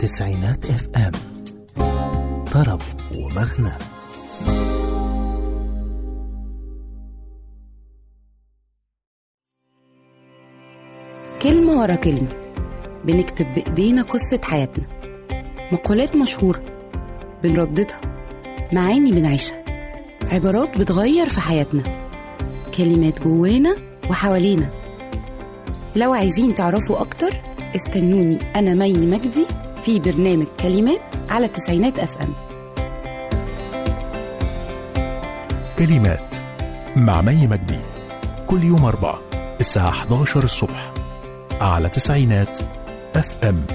تسعينات اف ام طرب ومغنى كلمة ورا كلمة بنكتب بإيدينا قصة حياتنا مقولات مشهورة بنرددها معاني بنعيشها عبارات بتغير في حياتنا كلمات جوانا وحوالينا لو عايزين تعرفوا أكتر استنوني أنا مي مجدي في برنامج كلمات على التسعينات أف أم كلمات مع مي مجدي كل يوم أربعة الساعة 11 الصبح على تسعينات اف ام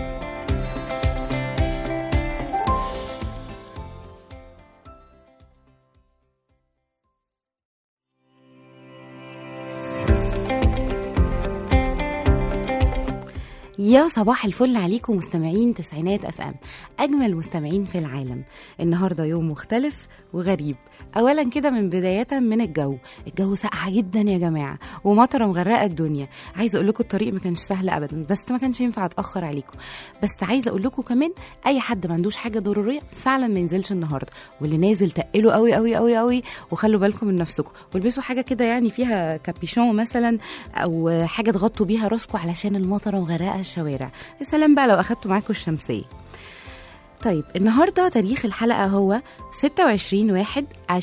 يا صباح الفل عليكم مستمعين تسعينات اف ام اجمل مستمعين في العالم النهارده يوم مختلف وغريب اولا كده من بدايه من الجو الجو ساقعه جدا يا جماعه ومطره مغرقه الدنيا عايزه اقول لكم الطريق ما كانش سهل ابدا بس ما كانش ينفع اتاخر عليكم بس عايزه اقول لكم كمان اي حد ما عندوش حاجه ضروريه فعلا ما ينزلش النهارده واللي نازل تقلوا قوي قوي قوي قوي وخلوا بالكم من نفسكم والبسوا حاجه كده يعني فيها كابيشون مثلا او حاجه تغطوا بيها راسكم علشان المطره مغرقه الشوارع يا سلام بقى لو اخدتوا معاكم الشمسيه طيب النهارده تاريخ الحلقه هو 26 واحد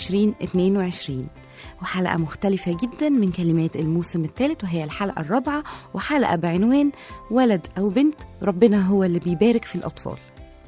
2022 وحلقة مختلفة جدا من كلمات الموسم الثالث وهي الحلقة الرابعة وحلقة بعنوان ولد أو بنت ربنا هو اللي بيبارك في الأطفال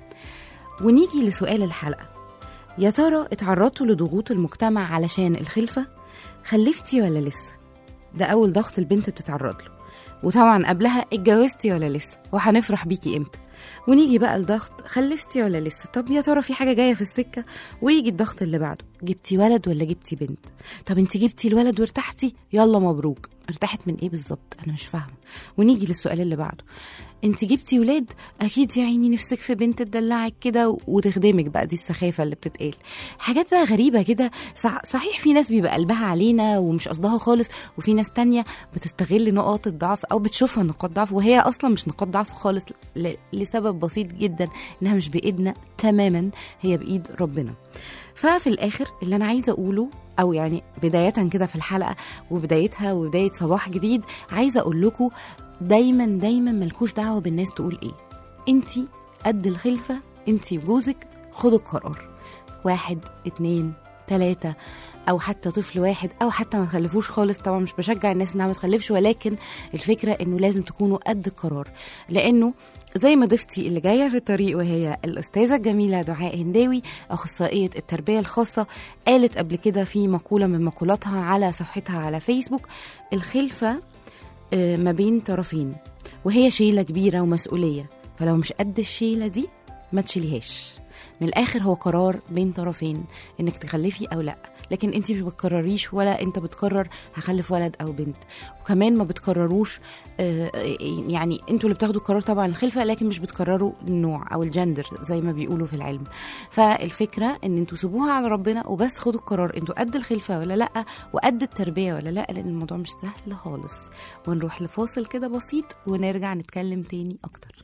ونيجي لسؤال الحلقة يا ترى اتعرضتوا لضغوط المجتمع علشان الخلفة؟ خلفتي ولا لسه؟ ده أول ضغط البنت بتتعرض له وطبعا قبلها اتجوزتي ولا لسه وهنفرح بيكي امتى ونيجي بقى الضغط خلفتي ولا لسه طب يا ترى في حاجه جايه في السكه ويجي الضغط اللي بعده جبتي ولد ولا جبتي بنت طب انت جبتي الولد وارتحتي يلا مبروك ارتحت من ايه بالظبط انا مش فاهمه ونيجي للسؤال اللي بعده انت جبتي ولاد اكيد يا عيني نفسك في بنت تدلعك كده وتخدمك بقى دي السخافه اللي بتتقال حاجات بقى غريبه كده صح صحيح في ناس بيبقى قلبها علينا ومش قصدها خالص وفي ناس تانية بتستغل نقاط الضعف او بتشوفها نقاط ضعف وهي اصلا مش نقاط ضعف خالص ل- لسبب بسيط جدا انها مش بايدنا تماما هي بايد ربنا ففي الاخر اللي انا عايزه اقوله او يعني بدايه كده في الحلقه وبدايتها وبدايه صباح جديد عايزه اقول لكم دايما دايما ملكوش دعوه بالناس تقول ايه انتي قد الخلفه انتي وجوزك خدوا القرار واحد اتنين تلاتة او حتى طفل واحد او حتى ما تخلفوش خالص طبعا مش بشجع الناس انها ما تخلفش ولكن الفكره انه لازم تكونوا قد القرار لانه زي ما ضيفتي اللي جايه في الطريق وهي الاستاذه الجميله دعاء هنداوي اخصائيه التربيه الخاصه قالت قبل كده في مقوله من مقولاتها على صفحتها على فيسبوك الخلفه آه، ما بين طرفين وهي شيله كبيره ومسؤوليه فلو مش قد الشيله دي ما تشيليهاش من الاخر هو قرار بين طرفين انك تخلفي او لا لكن انت مش بتقرريش ولا انت بتقرر هخلف ولد او بنت وكمان ما بتقرروش آه، يعني انتوا اللي بتاخدوا القرار طبعا الخلفه لكن مش بتقرروا النوع او الجندر زي ما بيقولوا في العلم فالفكره ان انتوا سيبوها على ربنا وبس خدوا القرار انتوا قد الخلفه ولا لا وقد التربيه ولا لا لان الموضوع مش سهل خالص ونروح لفاصل كده بسيط ونرجع نتكلم تاني اكتر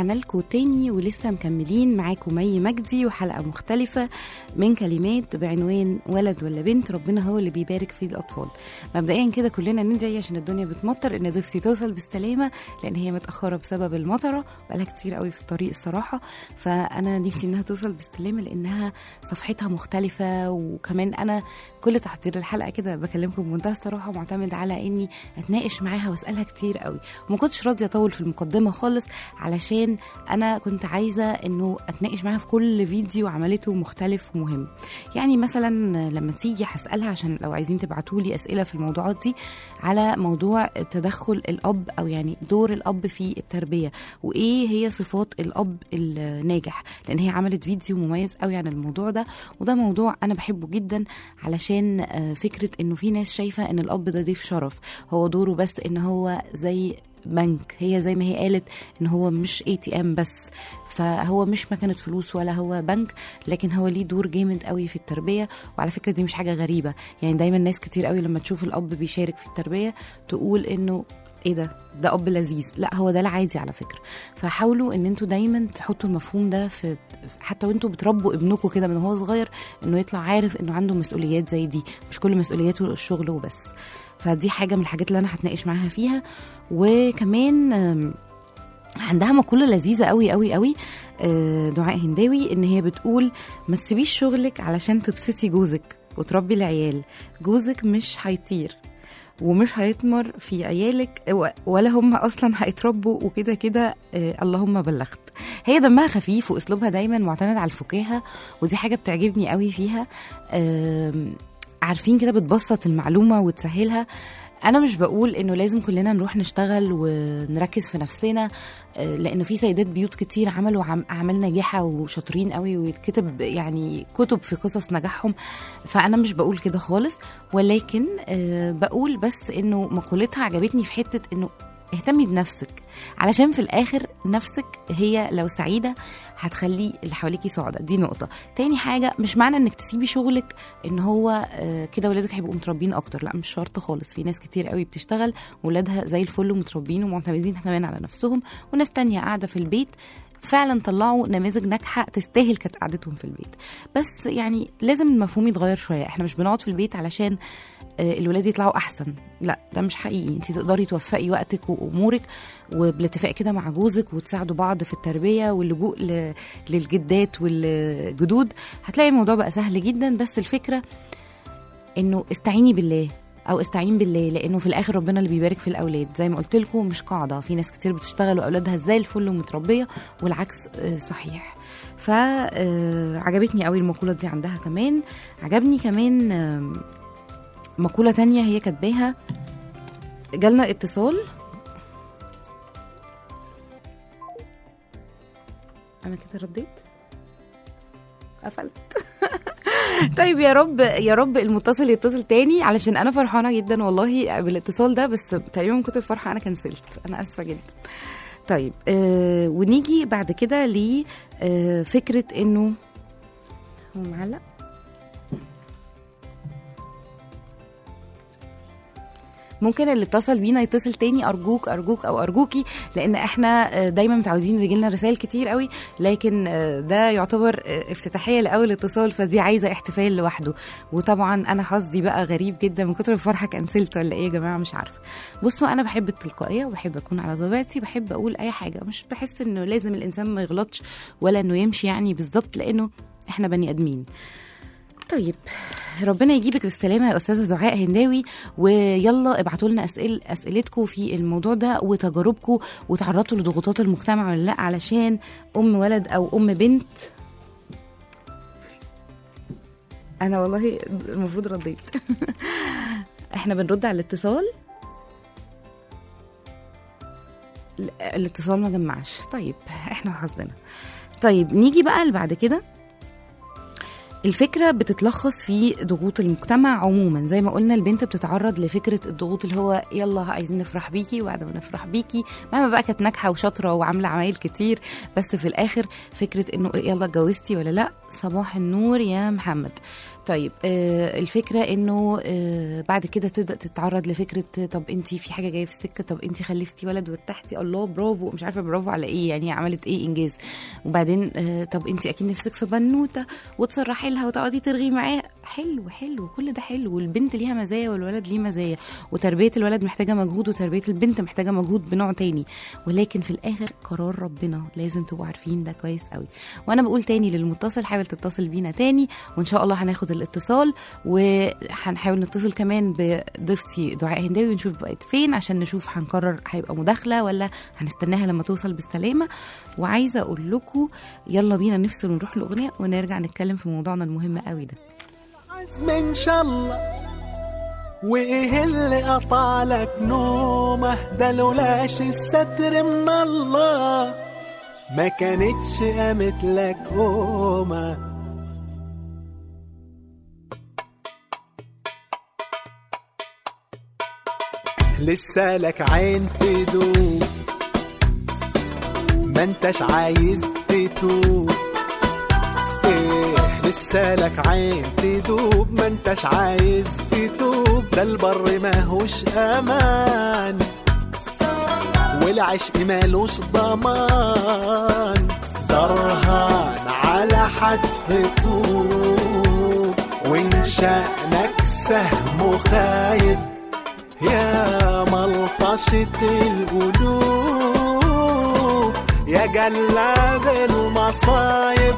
ورجعنا لكم تاني ولسه مكملين معاكم مي مجدي وحلقة مختلفة من كلمات بعنوان ولد ولا بنت ربنا هو اللي بيبارك في الأطفال مبدئيا كده كلنا ندعي عشان الدنيا بتمطر إن ضيفتي توصل بالسلامة لأن هي متأخرة بسبب المطرة بقالها كتير قوي في الطريق الصراحة فأنا نفسي إنها توصل بالسلامة لأنها صفحتها مختلفة وكمان أنا كل تحضير الحلقة كده بكلمكم بمنتهى الصراحة معتمد على إني أتناقش معاها وأسألها كتير قوي وما كنتش راضية أطول في المقدمة خالص علشان أنا كنت عايزة إنه أتناقش معاها في كل فيديو عملته مختلف ومهم يعني مثلا لما تيجي هسألها عشان لو عايزين تبعتوا لي أسئلة في الموضوعات دي على موضوع تدخل الأب أو يعني دور الأب في التربية وإيه هي صفات الأب الناجح لأن هي عملت فيديو مميز قوي عن الموضوع ده وده موضوع أنا بحبه جدا علشان آه، فكرة إنه في ناس شايفة إن الأب ده ضيف شرف هو دوره بس إن هو زي بنك هي زي ما هي قالت ان هو مش اي تي ام بس فهو مش مكنه فلوس ولا هو بنك لكن هو ليه دور جامد قوي في التربيه وعلى فكره دي مش حاجه غريبه يعني دايما ناس كتير قوي لما تشوف الاب بيشارك في التربيه تقول انه ايه ده ده اب لذيذ لا هو ده العادي على فكره فحاولوا ان انتوا دايما تحطوا المفهوم ده في حتى وانتوا بتربوا ابنكم كده من هو صغير انه يطلع عارف انه عنده مسؤوليات زي دي مش كل مسؤولياته الشغل وبس فدي حاجه من الحاجات اللي انا هتناقش معاها فيها وكمان آم، عندها مقولة لذيذة قوي قوي قوي آه، دعاء هنداوي ان هي بتقول ما تسيبيش شغلك علشان تبسطي جوزك وتربي العيال جوزك مش هيطير ومش هيتمر في عيالك و- ولا هم اصلا هيتربوا وكده كده آه، اللهم بلغت هي دمها خفيف واسلوبها دايما معتمد على الفكاهه ودي حاجه بتعجبني قوي فيها آم، عارفين كده بتبسط المعلومه وتسهلها انا مش بقول انه لازم كلنا نروح نشتغل ونركز في نفسنا آه، لانه في سيدات بيوت كتير عملوا عم- اعمال ناجحه وشاطرين قوي ويتكتب يعني كتب في قصص نجاحهم فانا مش بقول كده خالص ولكن آه، بقول بس انه مقولتها عجبتني في حته انه اهتمي بنفسك علشان في الاخر نفسك هي لو سعيده هتخلي اللي حواليكي سعداء دي نقطه تاني حاجه مش معنى انك تسيبي شغلك ان هو آه، كده ولادك هيبقوا متربيين اكتر لا مش شرط خالص في ناس كتير قوي بتشتغل ولادها زي الفل ومتربيين ومعتمدين كمان على نفسهم وناس تانية قاعده في البيت فعلا طلعوا نماذج ناجحه تستاهل كانت قعدتهم في البيت بس يعني لازم المفهوم يتغير شويه احنا مش بنقعد في البيت علشان آه، الولاد يطلعوا احسن لا ده مش حقيقي انت تقدري توفقي وقتك وامورك وبالاتفاق كده مع جوزك وتساعدوا بعض في التربيه واللجوء ل- للجدات والجدود هتلاقي الموضوع بقى سهل جدا بس الفكره انه استعيني بالله او استعين بالله لانه في الاخر ربنا اللي بيبارك في الاولاد زي ما قلت لكم مش قاعده في ناس كتير بتشتغل واولادها زي الفل ومتربيه والعكس آه، صحيح فعجبتني قوي المقوله دي عندها كمان عجبني كمان آم، مقوله تانية هي كاتباها جالنا اتصال انا كده رديت قفلت طيب يا رب يا رب المتصل يتصل تاني علشان انا فرحانه جدا والله بالاتصال ده بس تقريبا من كتر الفرحه انا كنسلت انا اسفه جدا طيب آه ونيجي بعد كده لفكره انه هو معلق ممكن اللي اتصل بينا يتصل تاني ارجوك ارجوك او ارجوكي لان احنا آه، دايما متعودين بيجي لنا رسائل كتير قوي لكن آه، ده يعتبر آه، افتتاحيه لاول اتصال فدي عايزه احتفال لوحده وطبعا انا حظي بقى غريب جدا من كتر الفرحه كنسلت ولا ايه يا جماعه مش عارفه بصوا انا بحب التلقائيه وبحب اكون على طبيعتي بحب اقول اي حاجه مش بحس انه لازم الانسان ما يغلطش ولا انه يمشي يعني بالظبط لانه احنا بني ادمين طيب ربنا يجيبك بالسلامه يا استاذه دعاء هنداوي ويلا ابعتوا لنا اسئل اسئلتكم في الموضوع ده وتجاربكم وتعرضتوا لضغوطات المجتمع ولا لا علشان ام ولد او ام بنت انا والله المفروض رديت احنا بنرد على الاتصال لا، الاتصال ما جمعش طيب احنا وحظنا طيب نيجي بقى اللي بعد كده الفكرة بتتلخص في ضغوط المجتمع عموما زي ما قلنا البنت بتتعرض لفكرة الضغوط اللي هو يلا عايزين نفرح بيكي وبعد ما نفرح بيكي مهما بقى كانت ناجحة وشاطرة وعاملة عمايل كتير بس في الآخر فكرة إنه يلا اتجوزتي ولا لأ صباح النور يا محمد طيب آه الفكرة إنه آه بعد كده تبدأ تتعرض لفكرة آه، طب أنت في حاجة جاية في السكة طب أنت خلفتي ولد وارتحتي الله برافو مش عارفة برافو على إيه يعني عملت إيه إنجاز وبعدين آه طب أنت أكيد نفسك في بنوتة وتسرحي لها وتقعدي ترغي معاها حلو حلو كل ده حلو والبنت ليها مزايا والولد ليه مزايا وتربية الولد محتاجة مجهود وتربية البنت محتاجة مجهود بنوع تاني ولكن في الآخر قرار ربنا لازم تبقوا عارفين ده كويس قوي وأنا بقول تاني للمتصل حاول تتصل بينا تاني وإن شاء الله هناخد الاتصال وهنحاول نتصل كمان بضيفتي دعاء هنداوي ونشوف بقت فين عشان نشوف هنقرر هيبقى مداخلة ولا هنستناها لما توصل بالسلامة وعايزة أقول لكم يلا بينا نفصل ونروح الأغنية ونرجع نتكلم في موضوعنا المهم قوي ده عزم ان شاء الله وايه اللي قطع لك نومه ده لولاش الستر من الله ما كانتش قامت لك قومه لسه لك عين تدوب ما انتش عايز تتوب ايه لسه لك عين تدوب ما انتش عايز تتوب ده البر ماهوش امان والعشق مالوش ضمان درهان على حتف طوب وان شأنك سهم خايب يا ملطشة القلوب يا جلاد المصايب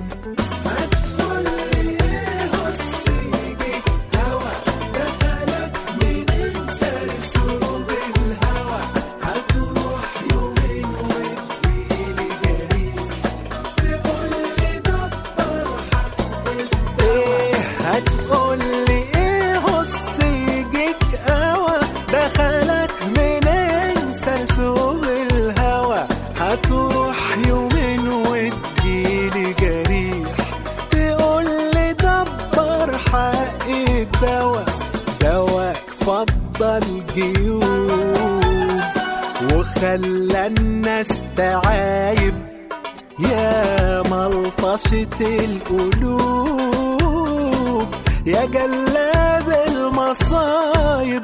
ايه هتقول لي ايه هص يجيك قوى دخلك منين سرسوب الهوى هتروح يومين وتجيلي جريح تقول لي دبر حق الدواء دواك فضل جيوب وخلى الناس تعايب يا ملطشة القلوب يا جلاب المصايب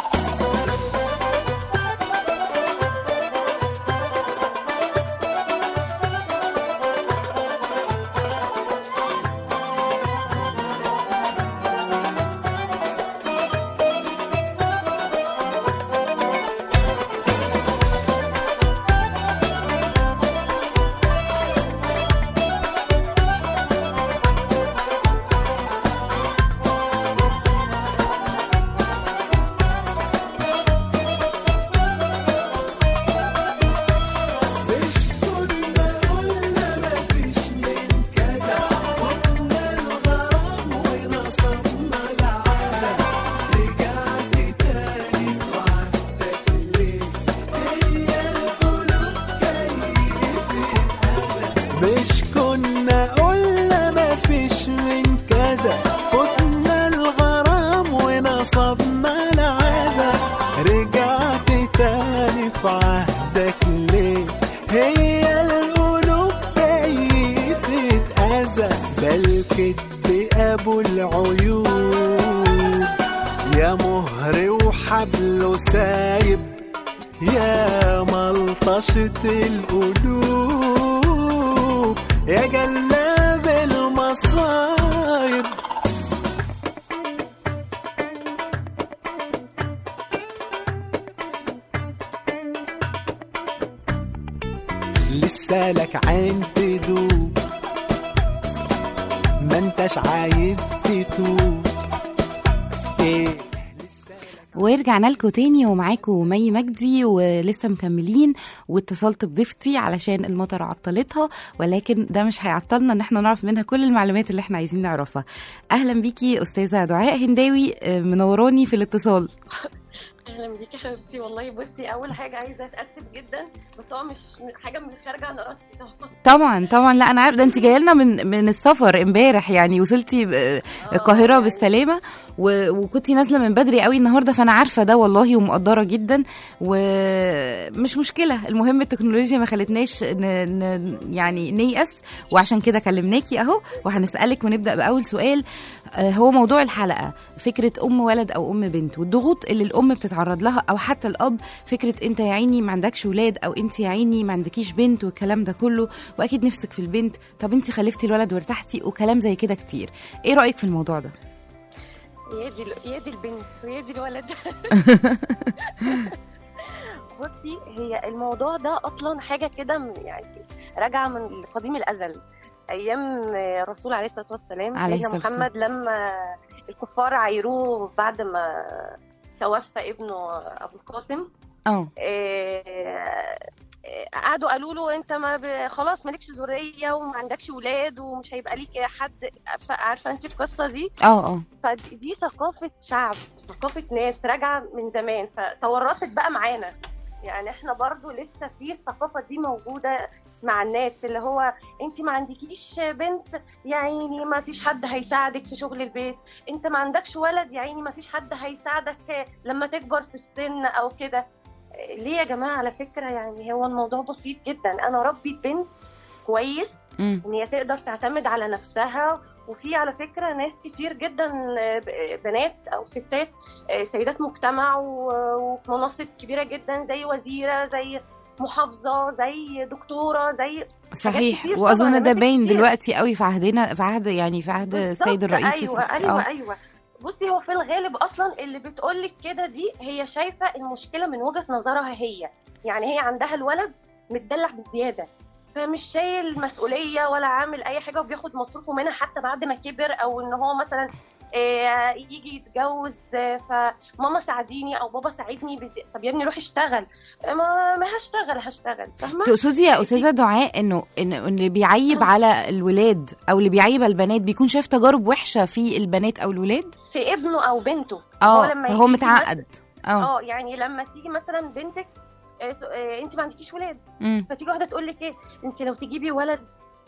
مش كنا قلنا مفيش من كذا فتنا الغرام ونصبنا العزا رجعت تاني في عهدك ليه هي القلوب كيفة أذى ده الكدب أبو العيوب يا مهر وحبله سايب يا ملطشة القلوب يا جلاب المصايب لسه لك عين تدوب ما انتش عايز تتوب ايه ورجعنا لكم تاني ومعاكم مي مجدي ولسه مكملين واتصلت بضيفتي علشان المطر عطلتها ولكن ده مش هيعطلنا ان احنا نعرف منها كل المعلومات اللي احنا عايزين نعرفها اهلا بيكي استاذه دعاء هنداوي آه، منوراني في الاتصال اهلا بيكي يا حبيبتي والله بصي اول حاجه عايزه اتاسف جدا بس هو مش حاجه مش خارجه عن ارادتي طبعا طبعا طبعا لا انا عارف ده انت جايه لنا من من السفر امبارح يعني وصلتي ب- القاهره يعني. بالسلامه و- وكنتي نازله من بدري قوي النهارده فانا عارفه ده والله ومقدره جدا ومش مشكله المهم التكنولوجيا ما خلتناش ن... ن... يعني نيأس وعشان كده كلمناكي اهو وهنسالك ونبدا باول سؤال آه، هو موضوع الحلقه فكره ام ولد او ام بنت والضغوط اللي الام بتتعرض لها او حتى الاب فكره انت يا عيني ما عندكش ولاد او انت يا عيني ما عندكيش بنت والكلام ده كله واكيد نفسك في البنت طب انت خلفتي الولد وارتحتي وكلام زي كده كتير ايه رايك في الموضوع ده يا دي يا دي البنت ويا دي الولد بصي هي الموضوع ده اصلا حاجه كده من- يعني راجعه من قديم الازل ايام الرسول عليه الصلاه والسلام عليه سيدنا الصلاة محمد لما الكفار عايروه بعد ما توفى ابنه ابو القاسم اه آه، آه، قعدوا قالوا له انت ما ب... خلاص مالكش ذريه وما عندكش ولاد ومش هيبقى ليك حد عارفه عارفه انت القصه دي اه اه فدي ثقافة شعب ثقافة ناس راجعة من زمان فتورثت بقى معانا يعني احنا برضو لسه في الثقافة دي موجودة مع الناس اللي هو انت ما عندكيش بنت يا عيني ما فيش حد هيساعدك في شغل البيت انت ما عندكش ولد يا عيني ما فيش حد هيساعدك لما تكبر في السن او كده ليه يا جماعة على فكرة يعني هو الموضوع بسيط جدا انا ربي بنت كويس امم ان هي تقدر تعتمد على نفسها وفي على فكره ناس كتير جدا ب- بنات او ستات آه، سيدات مجتمع و- وفي مناصب كبيره جدا زي وزيره زي محافظه زي دكتوره زي صحيح كتير واظن طبعاً، ده نماذج باين كتير. دلوقتي قوي في عهدنا في عهد يعني في عهد السيد بالظبط، الرئيس ايوه السيسي. ايوه آه. ايوه بصي هو في الغالب اصلا اللي بتقولك كده دي هي شايفه المشكله من وجهه نظرها هي يعني هي عندها الولد متدلع بزياده فمش شايل مسؤوليه ولا عامل اي حاجه وبياخد مصروفه منها حتى بعد ما كبر او ان هو مثلا آه، يجي يتجوز آه، فماما ساعديني او بابا ساعدني بزي... طب يا ابني روح اشتغل آه، ما ما هشتغل هشتغل فاهمه تقصدي يا استاذه دعاء انه ان إن اللي بيعيب على الولاد او اللي بيعيب على البنات بيكون شايف تجارب وحشه في البنات او الولاد في ابنه او بنته اه لما فهو يجي متعقد اه اه يعني لما تيجي مثلا بنتك آه، ت- آه، انت ما عندكيش ولاد أمم. فتيجي واحده تقول لك ايه انت لو تجيبي ولد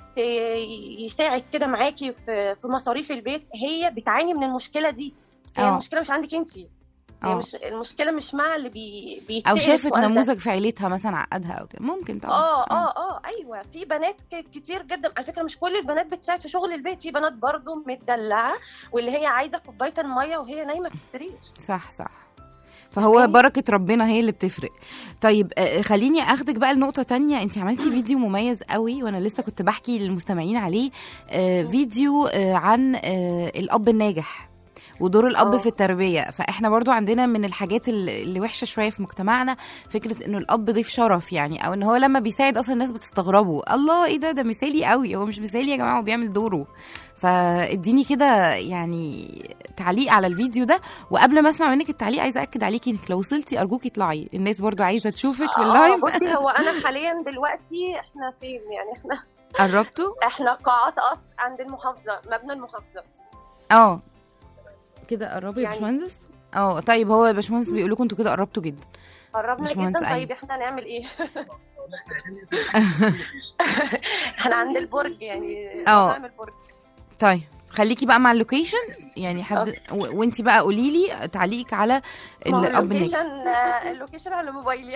ي- يساعد كده معاكي في في مصاريف البيت هي بتعاني من المشكله دي هي اه. المشكله مش عندك انت هي اه. مش المشكله مش مع اللي بي او بيتسأل شافت السؤال ده. نموذج في عيلتها مثلا عقدها او كده ممكن طبعا اه اه اه ايوه في بنات ك- كتير جدا على فكره مش كل البنات بتساعد في شغل البيت في بنات برضو متدلعه واللي هي عايزه كوبايه الميه وهي نايمه في السرير صح صح فهو فاهماني؟ بركة ربنا هي اللي بتفرق طيب آه، خليني اخدك بقى لنقطة تانية انت عملتي فيديو مميز قوي وانا لسه كنت بحكي للمستمعين عليه آه، فيديو آه، عن آه، الاب الناجح ودور الاب اه. في التربيه فاحنا برضو عندنا من الحاجات اللي اللي وحشه شويه في مجتمعنا فكره انه الاب ضيف شرف يعني او ان هو لما بيساعد اصلا الناس بتستغربه الله ايه ده ده مثالي قوي هو مش مثالي يا جماعه هو بيعمل دوره فاديني كده يعني تعليق على الفيديو ده وقبل ما اسمع منك التعليق عايزه اكد عليكي انك لو وصلتي ارجوكي اطلعي الناس برضو عايزه تشوفك في اه اللايف بصي هو انا حاليا دلوقتي احنا فين يعني احنا قربتوا احنا قاعات قصر عند المحافظه مبنى المحافظه اه كده قربوا يا يعني- باشمهندس اه طيب هو يا باشمهندس بيقول لكم انتوا كده قربتوا جدا قربنا باشمهندس جدا أيمن. طيب احنا هنعمل ايه احنا عند البرج يعني اه. قدام البرج طيب خليكي بقى مع اللوكيشن يعني حد و... وانت بقى قولي لي تعليقك على ما هو الاب الناجح اللوكيشن آه، اللوكيشن على موبايلي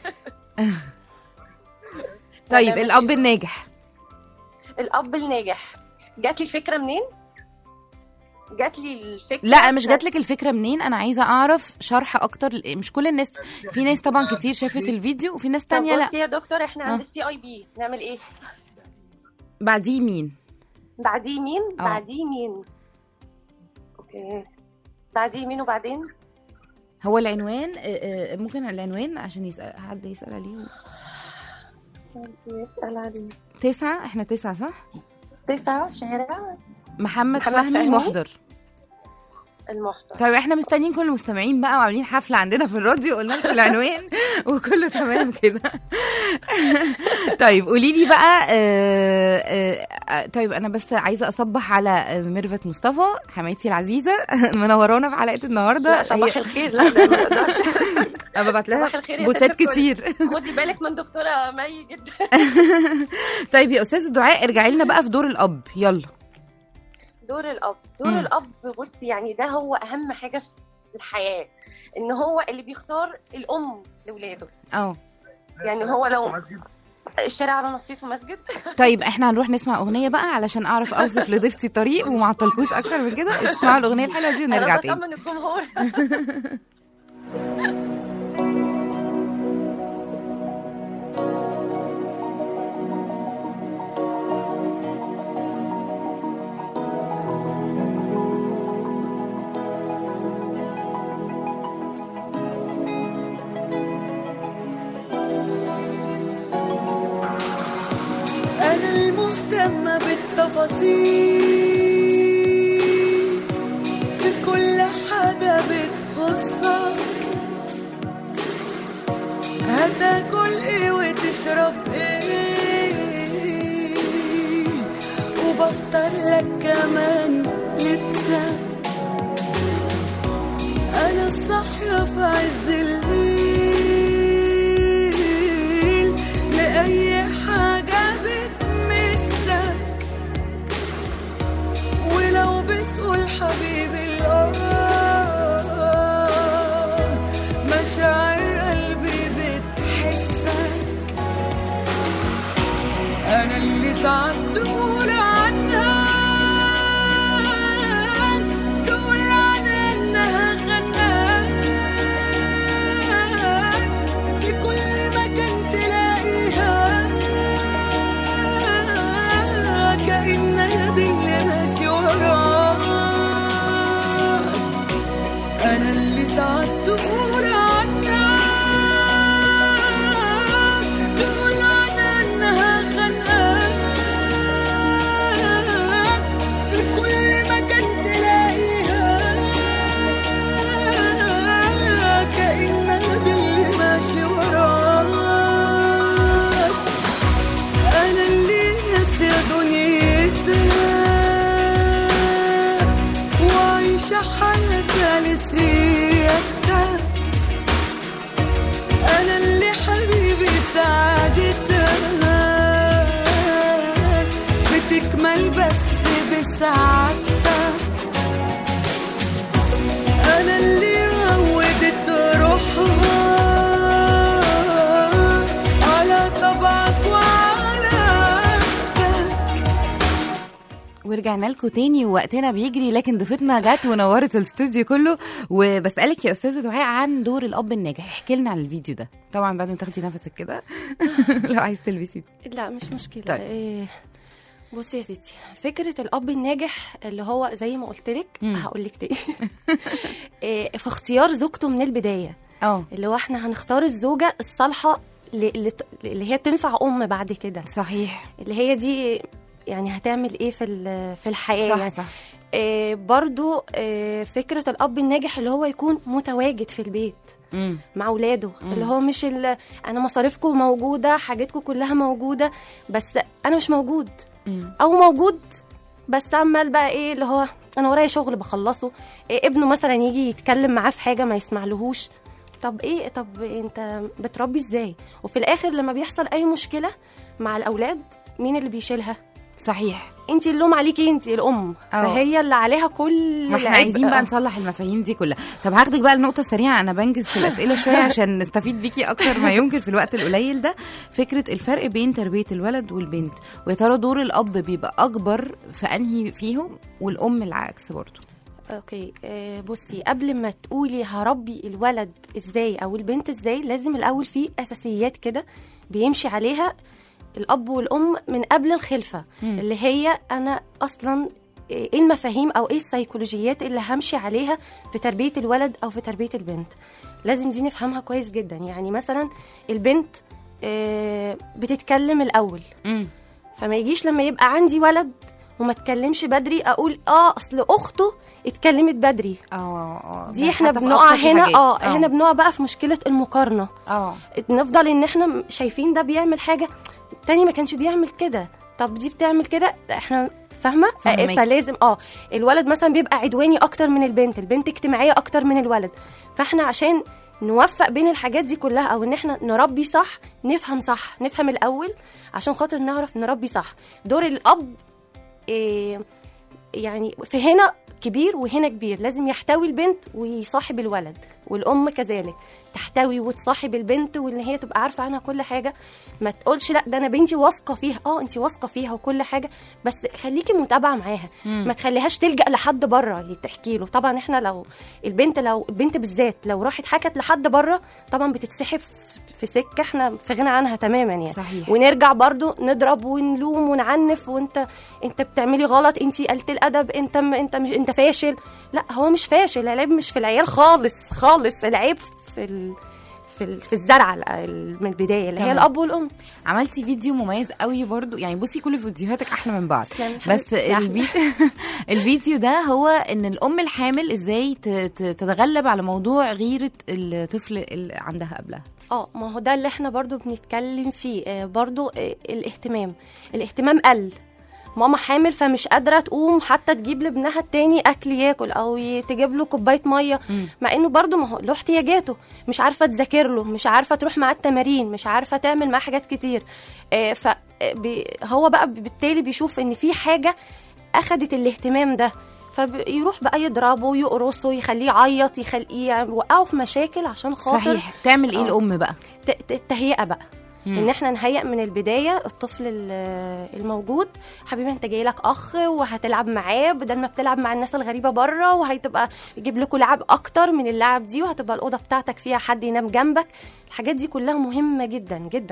طيب هنعمل الاب إيه؟ الناجح الاب الناجح جات لي الفكره منين جات لي الفكره لا مش جات لك الفكره منين انا عايزه اعرف شرح اكتر مش كل الناس في ناس طبعا كتير شافت الفيديو وفي ناس طب تانية لا بصي يا دكتور احنا عند اه. السي اي بي نعمل ايه بعديه مين بعديه مين اه. بعديه مين اوكي بعديه مين وبعدين هو العنوان آه، آه، ممكن العنوان عشان يسأل حد يسأل عليه اسال عليه تسعة احنا تسعة صح تسعة شارع محمد, محمد فهمي فهمي. محضر المحترم طيب احنا مستنيين كل المستمعين بقى وعاملين حفله عندنا في الراديو قلنا لكم العنوان وكله تمام كده طيب قولي لي بقى آه، آه، آه، طيب انا بس عايزه اصبح على آه، ميرفت مصطفى حماتي العزيزه منورانا في حلقه النهارده لا صباح هي- الخير لا ده ما أقدرش. انا ببعت صباح لها الخير يا بوسات ست الكل. كتير خدي بالك من دكتوره مي جدا طيب يا استاذ دعاء ارجعي لنا بقى في دور الاب يلا دور الاب دور مم. الاب بصي يعني ده هو اهم حاجه في الحياه ان هو اللي بيختار الام لاولاده اه يعني هو لو الشارع على نصيته مسجد طيب احنا هنروح نسمع اغنيه بقى علشان اعرف اوصف لضيفتي الطريق وما اعطلكوش اكتر من كده اسمعوا الاغنيه الحلوه دي ونرجع انا تاني بطمن الجمهور أنا المهتمة بالتفاصيل في كل حاجة بتخصك هتاكل ايه وتشرب ايه وبختار لك كمان لبسك أنا الصاحية في عز الليل لأي حاجة بتمسك ولو بتقول حبيبي الآه مشاعر قلبي بتحسك أنا اللي ساعات تقول عنها تقول عنها إنها غناك في كل مكان تلاقيها كأنها دي اللي ماشي وراك أنا اللي ساعات تقول عنها تقول عنها إنها خانقاك في كل مكان تلاقيها كأنها دي اللي ماشي وراك أنا اللي ناسية دنيتها وعايشة حياتها لسيادتها أنا اللي حبيبي سعادتها بتكمل بس بسعادتها أنا اللي عودت روحها على طبعك وعلى عادتك ورجعنا لكم تاني ووقتنا بيجري لكن ضيفتنا جت ونورت الاستوديو كله وبسالك يا استاذه دعاء عن دور الاب الناجح احكي لنا عن الفيديو ده طبعا بعد ما تاخدي نفسك كده لو عايز تلبسي لا مش مشكلة طيب. إيه بصي يا ستي فكرة الأب الناجح اللي هو زي ما قلت لك مم. هقول لك تاني إيه في اختيار زوجته من البداية اه اللي هو احنا هنختار الزوجة الصالحة ل- اللي, ت- اللي هي تنفع أم بعد كده صحيح اللي هي دي يعني هتعمل ايه في ال- في الحياة صح يعني صح إيه برضو إيه فكرة الأب الناجح اللي هو يكون متواجد في البيت امم مع اولاده اللي هو مش ال- انا مصاريفكم موجوده حاجاتكم كلها موجوده بس انا مش موجود أمم. او موجود بس عمال بقى ايه اللي هو انا ورايا شغل بخلصه إيه ابنه مثلا يجي يتكلم معاه في حاجه ما يسمعلهوش طب ايه طب انت بتربي ازاي وفي الاخر لما بيحصل اي مشكله مع الاولاد مين اللي بيشيلها صحيح انت اللوم عليكي انت الام اه. فهي اللي عليها كل ما احنا العبء. عايزين بقى اه. نصلح المفاهيم دي كلها طب هاخدك بقى النقطه السريعه انا بنجز في الاسئله شويه عشان نستفيد بيكي اكتر ما يمكن في الوقت القليل ده فكره الفرق بين تربيه الولد والبنت ويا ترى دور الاب بيبقى اكبر في انهي فيهم والام العكس برضه اوكي آه، بصي قبل ما تقولي هربي الولد ازاي او البنت ازاي لازم الاول في اساسيات كده بيمشي عليها الاب والام من قبل الخلفه مم. اللي هي انا اصلا ايه المفاهيم او ايه السيكولوجيات اللي همشي عليها في تربيه الولد او في تربيه البنت لازم دي نفهمها كويس جدا يعني مثلا البنت آه، بتتكلم الاول امم فما يجيش لما يبقى عندي ولد وما اتكلمش بدري اقول اه اصل اخته اتكلمت بدري اه اه دي احنا حتى في بنقع أبسط هنا الحاجات. اه هنا بنقع بقى في مشكله المقارنه اه نفضل ان احنا شايفين ده بيعمل حاجه التاني ما كانش بيعمل كده طب دي بتعمل كده احنا فاهمه آه، فاهماكي. فلازم اه الولد مثلا بيبقى عدواني اكتر من البنت البنت اجتماعيه اكتر من الولد فاحنا عشان نوفق بين الحاجات دي كلها او ان احنا نربي صح نفهم صح نفهم الاول عشان خاطر نعرف نربي صح دور الاب إيه يعني في هنا كبير وهنا كبير لازم يحتوي البنت ويصاحب الولد والام كذلك تحتوي وتصاحب البنت وان هي تبقى عارفه عنها كل حاجه ما تقولش لا ده انا بنتي واثقه فيها اه انت واثقه فيها وكل حاجه بس خليكي متابعه معاها ما تخليهاش تلجا لحد بره تحكي له طبعا احنا لو البنت لو البنت بالذات لو راحت حكت لحد بره طبعا بتتسحب في سكه احنا في غنى عنها تماما يعني صحيح. ونرجع برضو نضرب ونلوم ونعنف وانت انت بتعملي غلط انت قلة الادب انت م... انت مش انت فاشل لا هو مش فاشل العيب مش في العيال خالص خالص العيب في ال... في ال... في الزرعه ال- من البدايه اللي هي تمام. الاب والام عملتي فيديو مميز قوي برضو يعني بصي كل فيديوهاتك احلى من بعض تسلمي بس حبيبتي، أحلى. الفيديو الفيديو ده هو ان الام الحامل ازاي ت- ت- تتغلب على موضوع غيره الطفل اللي عندها قبلها اه ما هو ده اللي احنا برضو بنتكلم فيه آه، برضو آه، الاهتمام الاهتمام قل ماما حامل فمش قادره تقوم حتى تجيب لابنها التاني اكل ياكل او ي- تجيب له كوبايه ميه مع انه برضو ما هو له احتياجاته مش عارفه تذاكر له مش عارفه تروح معاه التمارين مش عارفه تعمل معاه حاجات كتير آه، ف آه، بي- هو بقى بالتالي بيشوف ان في حاجه اخدت الاهتمام ده فيروح بقى يضربه يقرصه يخليه يعيط يخليه يوقعه في مشاكل عشان خاطر صحيح تعمل ايه آه. الام بقى ت- ت- التهيئه بقى ان احنا نهيئ من البدايه الطفل ال- الموجود حبيبي انت جاي لك اخ وهتلعب معاه بدل ما بتلعب مع الناس الغريبه بره وهتبقى يجيب لكم لعب اكتر من اللعب دي وهتبقى الاوضه بتاعتك فيها حد ينام جنبك الحاجات دي كلها مهمه جدا جدا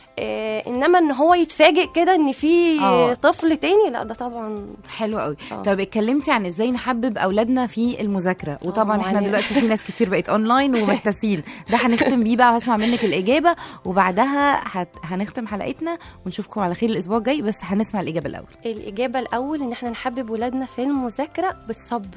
آه انما ان هو يتفاجئ كده ان في آه. طفل تاني لا ده طبعا حلو قوي آه. طب اتكلمتي عن ازاي نحبب اولادنا في المذاكره وطبعا احنا يعني- دلوقتي في ناس كتير بقت اونلاين ومحتاسين ده هنختم بيه بقى وهسمع منك الاجابه وبعدها هت... هنختم حلقتنا ونشوفكم على خير الاسبوع الجاي بس هنسمع الاجابه الاول الإجابة الأول إن احنا نحبب ولادنا في المذاكرة بالصبر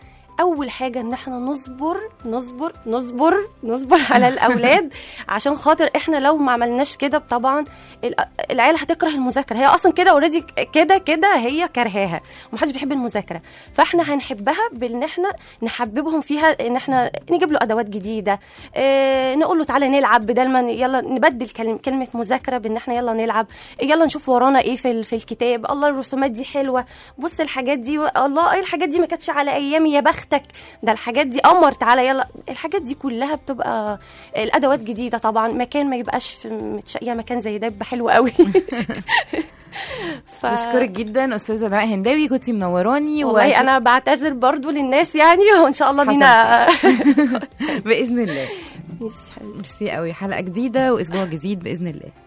أول حاجة إن احنا نصبر نصبر نصبر نصبر على الأولاد عشان خاطر احنا لو ما عملناش كده طبعا ال- العيال هتكره المذاكرة هي أصلا كده اوريدي كده كده هي كرهاها ومحدش بيحب المذاكرة فاحنا هنحبها بإن احنا نحببهم فيها إن احنا نجيب له أدوات جديدة اه نقول له تعالى نلعب بدل ما ن- يلا نبدل كلم كلمة مذاكرة بإن احنا يلا نلعب يلا نشوف ورانا ايه في ال- في الكتاب الله الرسومات دي حلوه بص الحاجات دي و- الله ايه الحاجات دي ما كانتش على ايامي يا بختك ده الحاجات دي قمر تعالى يلا الحاجات دي كلها بتبقى الادوات جديده طبعا مكان ما يبقاش في متشقيه مكان زي ده يبقى حلو قوي ف... بشكرك جدا استاذه دعاء هنداوي كنتي منوراني والله وأشوف- انا بعتذر برضو للناس يعني وان شاء الله حصل لينا باذن الله ميرسي حبيبي. ميرسي قوي حلقه جديده واسبوع جديد باذن الله